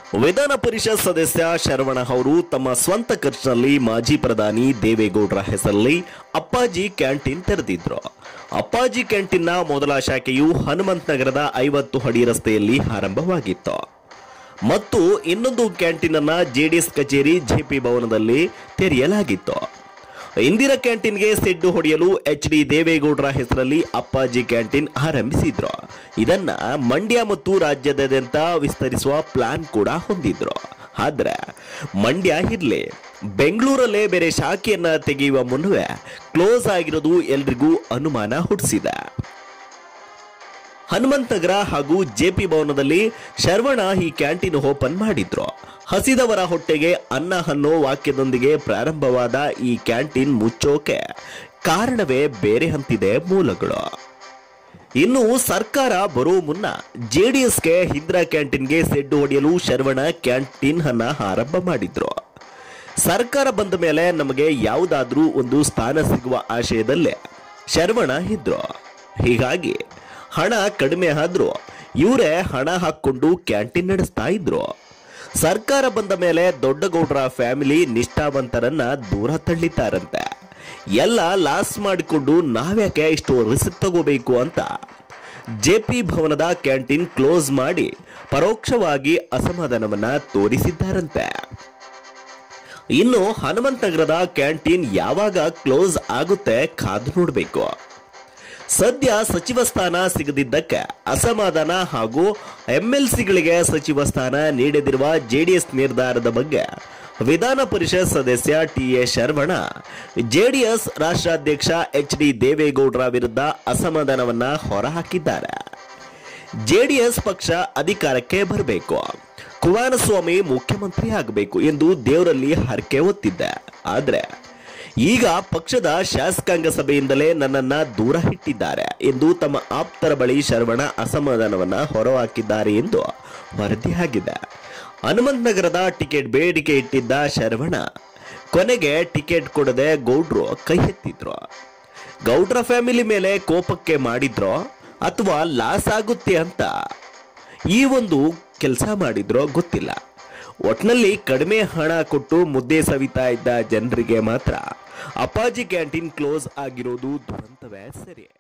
ವಿಧಾನ ಪರಿಷತ್ ಸದಸ್ಯ ಶರವಣ ಅವರು ತಮ್ಮ ಸ್ವಂತ ಖರ್ಚಿನಲ್ಲಿ ಮಾಜಿ ಪ್ರಧಾನಿ ದೇವೇಗೌಡರ ಹೆಸರಲ್ಲಿ ಅಪ್ಪಾಜಿ ಕ್ಯಾಂಟೀನ್ ತೆರೆದಿದ್ರು ಅಪ್ಪಾಜಿ ಕ್ಯಾಂಟೀನ್ನ ಮೊದಲ ಶಾಖೆಯು ಹನುಮಂತ ನಗರದ ಐವತ್ತು ಅಡಿ ರಸ್ತೆಯಲ್ಲಿ ಆರಂಭವಾಗಿತ್ತು ಮತ್ತು ಇನ್ನೊಂದು ಕ್ಯಾಂಟೀನ್ ಅನ್ನ ಜೆಡಿಎಸ್ ಕಚೇರಿ ಜೆಪಿ ಭವನದಲ್ಲಿ ತೆರೆಯಲಾಗಿತ್ತು ಇಂದಿರಾ ಕ್ಯಾಂಟೀನ್ಗೆ ಸೆಡ್ಡು ಹೊಡೆಯಲು ಎಚ್ ಡಿ ದೇವೇಗೌಡರ ಹೆಸರಲ್ಲಿ ಅಪ್ಪಾಜಿ ಕ್ಯಾಂಟೀನ್ ಆರಂಭಿಸಿದ್ರು ಇದನ್ನ ಮಂಡ್ಯ ಮತ್ತು ರಾಜ್ಯದಾದ್ಯಂತ ವಿಸ್ತರಿಸುವ ಪ್ಲಾನ್ ಕೂಡ ಹೊಂದಿದ್ರು ಆದ್ರೆ ಮಂಡ್ಯ ಇರ್ಲಿ ಬೆಂಗಳೂರಲ್ಲೇ ಬೇರೆ ಶಾಖೆಯನ್ನ ತೆಗೆಯುವ ಮುನ್ನವೇ ಕ್ಲೋಸ್ ಆಗಿರೋದು ಎಲ್ರಿಗೂ ಅನುಮಾನ ಹುಟ್ಟಿಸಿದೆ ಹನುಮಂತ ನಗರ ಹಾಗೂ ಜೆಪಿ ಭವನದಲ್ಲಿ ಶರವಣ ಈ ಕ್ಯಾಂಟೀನ್ ಓಪನ್ ಮಾಡಿದ್ರು ಹಸಿದವರ ಹೊಟ್ಟೆಗೆ ಅನ್ನ ಅನ್ನೋ ವಾಕ್ಯದೊಂದಿಗೆ ಪ್ರಾರಂಭವಾದ ಈ ಕ್ಯಾಂಟೀನ್ ಮುಚ್ಚೋಕೆ ಕಾರಣವೇ ಬೇರೆ ಅಂತಿದೆ ಮೂಲಗಳು ಇನ್ನು ಸರ್ಕಾರ ಬರೋ ಮುನ್ನ ಜೆಡಿಎಸ್ಗೆ ಇಂದಿರಾ ಕ್ಯಾಂಟೀನ್ಗೆ ಸೆಡ್ಡು ಹೊಡೆಯಲು ಶರವಣ ಕ್ಯಾಂಟೀನ್ ಅನ್ನ ಆರಂಭ ಮಾಡಿದ್ರು ಸರ್ಕಾರ ಬಂದ ಮೇಲೆ ನಮಗೆ ಯಾವುದಾದ್ರೂ ಒಂದು ಸ್ಥಾನ ಸಿಗುವ ಆಶಯದಲ್ಲೇ ಶರವಣ ಇದ್ರು ಹೀಗಾಗಿ ಹಣ ಕಡಿಮೆ ಆದ್ರೂ ಇವರೇ ಹಣ ಹಾಕೊಂಡು ಕ್ಯಾಂಟೀನ್ ನಡೆಸ್ತಾ ಇದ್ರು ಸರ್ಕಾರ ಬಂದ ಮೇಲೆ ದೊಡ್ಡಗೌಡರ ಫ್ಯಾಮಿಲಿ ನಿಷ್ಠಾವಂತರನ್ನ ದೂರ ತಳ್ಳಿತಾರಂತೆ ಎಲ್ಲ ಲಾಸ್ ಮಾಡಿಕೊಂಡು ನಾವ್ಯಾಕೆ ಇಷ್ಟು ರಿಸ್ಕ್ ತಗೋಬೇಕು ಅಂತ ಜೆಪಿ ಭವನದ ಕ್ಯಾಂಟೀನ್ ಕ್ಲೋಸ್ ಮಾಡಿ ಪರೋಕ್ಷವಾಗಿ ಅಸಮಾಧಾನವನ್ನ ತೋರಿಸಿದ್ದಾರಂತೆ ಇನ್ನು ಹನುಮಂತ ನಗರದ ಕ್ಯಾಂಟೀನ್ ಯಾವಾಗ ಕ್ಲೋಸ್ ಆಗುತ್ತೆ ಕಾದು ನೋಡಬೇಕು ಸದ್ಯ ಸಚಿವ ಸ್ಥಾನ ಸಿಗದಿದ್ದಕ್ಕೆ ಅಸಮಾಧಾನ ಹಾಗೂ ಎಂಎಲ್ಸಿಗಳಿಗೆ ಸಚಿವ ಸ್ಥಾನ ನೀಡದಿರುವ ಜೆಡಿಎಸ್ ನಿರ್ಧಾರದ ಬಗ್ಗೆ ವಿಧಾನ ಪರಿಷತ್ ಸದಸ್ಯ ಟಿ ಎ ಶರವಣ ಜೆಡಿಎಸ್ ರಾಷ್ಟ್ರಾಧ್ಯಕ್ಷ ಎಚ್ ಡಿ ದೇವೇಗೌಡರ ವಿರುದ್ಧ ಅಸಮಾಧಾನವನ್ನ ಹೊರಹಾಕಿದ್ದಾರೆ ಜೆಡಿಎಸ್ ಪಕ್ಷ ಅಧಿಕಾರಕ್ಕೆ ಬರಬೇಕು ಕುಮಾರಸ್ವಾಮಿ ಮುಖ್ಯಮಂತ್ರಿ ಆಗಬೇಕು ಎಂದು ದೇವರಲ್ಲಿ ಹರಕೆ ಹೊತ್ತಿದ್ದೆ ಆದ್ರೆ ಈಗ ಪಕ್ಷದ ಶಾಸಕಾಂಗ ಸಭೆಯಿಂದಲೇ ನನ್ನನ್ನ ದೂರ ಇಟ್ಟಿದ್ದಾರೆ ಎಂದು ತಮ್ಮ ಆಪ್ತರ ಬಳಿ ಶರವಣ ಅಸಮಾಧಾನವನ್ನ ಹೊರಹಾಕಿದ್ದಾರೆ ಎಂದು ವರದಿಯಾಗಿದೆ ಹನುಮಂತ ನಗರದ ಟಿಕೆಟ್ ಬೇಡಿಕೆ ಇಟ್ಟಿದ್ದ ಶರವಣ ಕೊನೆಗೆ ಟಿಕೆಟ್ ಕೊಡದೆ ಗೌಡ್ರು ಕೈ ಎತ್ತಿದ್ರು ಗೌಡ್ರ ಫ್ಯಾಮಿಲಿ ಮೇಲೆ ಕೋಪಕ್ಕೆ ಮಾಡಿದ್ರೋ ಅಥವಾ ಲಾಸ್ ಆಗುತ್ತೆ ಅಂತ ಈ ಒಂದು ಕೆಲಸ ಮಾಡಿದ್ರೋ ಗೊತ್ತಿಲ್ಲ ಒಟ್ನಲ್ಲಿ ಕಡಿಮೆ ಹಣ ಕೊಟ್ಟು ಮುದ್ದೆ ಸವಿತಾ ಇದ್ದ ಜನರಿಗೆ ಮಾತ್ರ ಅಪ್ಪಾಜಿ ಕ್ಯಾಂಟೀನ್ ಕ್ಲೋಸ್ ಆಗಿರೋದು ದುರಂತವೇ ಸರಿ